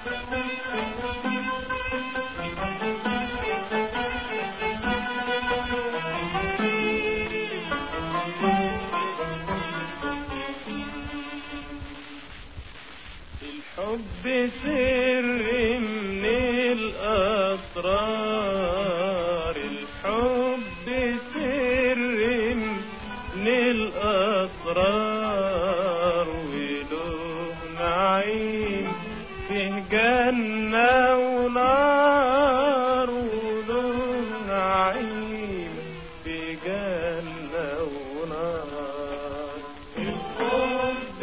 الحب سر من الأسرار الحب سر من الأسرار وله نعيم فيه جنة ونار وله نعيم في جنة ونار الحب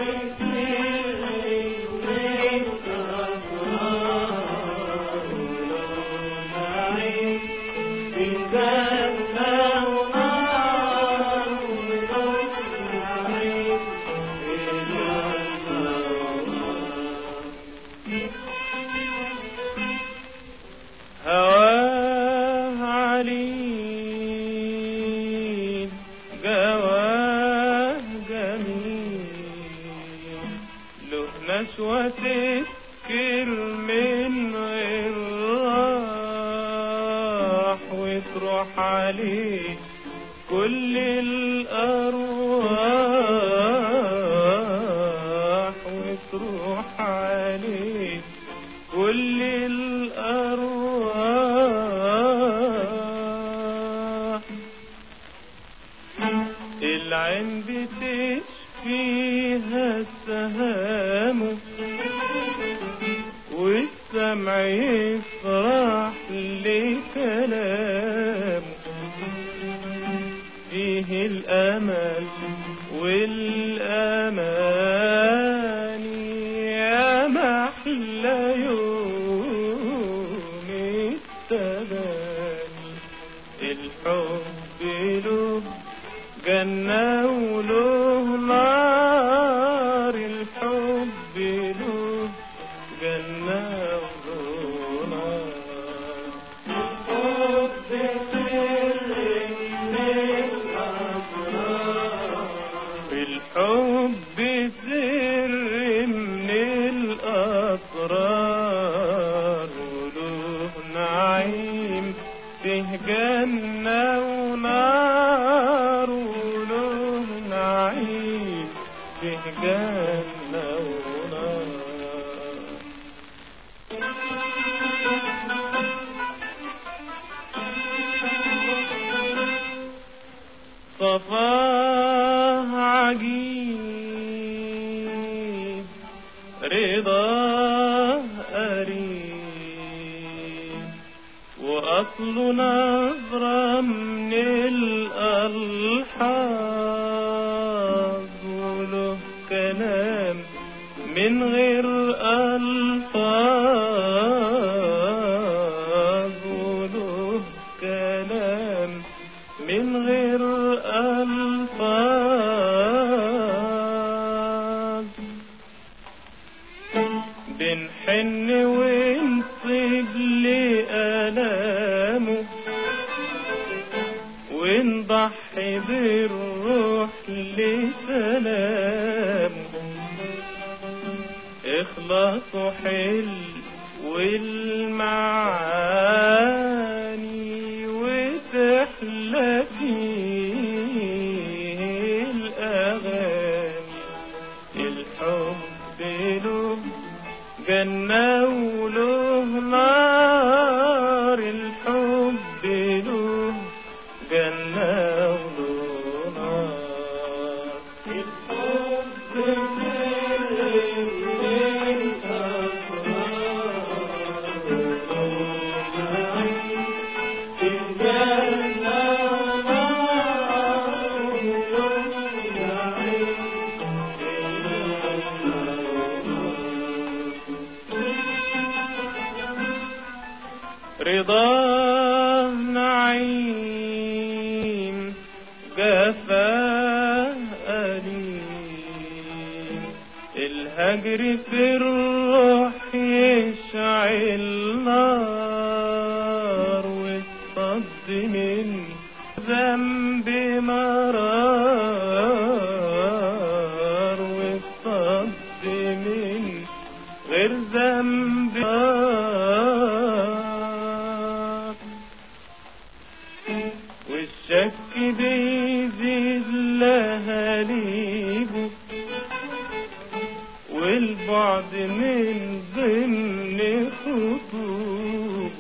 هواه عليم جواه جميل له نشوة تسكر من غير راح وتروح عليه كل الأرواح وتروح عليه كل الأرواح العين بتشفيها السهام والسمع يفرح لكلامه فيه الأمل والأمان يا محلى يوم التباني الحب له جنة وله نار الحب له جنة وله نار الحب سر من الأسرار وله نعيم فيه جنة ونار وله نعيم فيه جنة ونار صفاه عجيب رضاه قريب وأصل نظرة من الألحاظ وله كلام من غير ألفاظ وله كلام من غير ألفاظ بنحن ونصيب لألامه ونضحي بالروح لسلامه اخلاص حل والمعاني وتحلى فيه الأغاني الحب له جنة وله نار الحب له جنة وله نار الحب رضاه نعيم جفاه أليم الهجر في الروح يشعل نار والصد من ذنب مرار والصد من غير ذنب نسيبه والبعد من ضمن خطوبه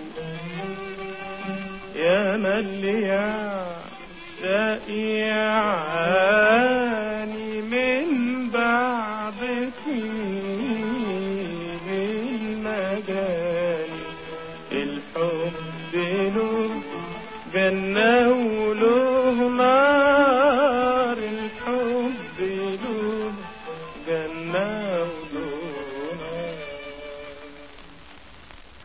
يا من اللي يعشق يعاني من بعد طيب المجال الحب له جنة وله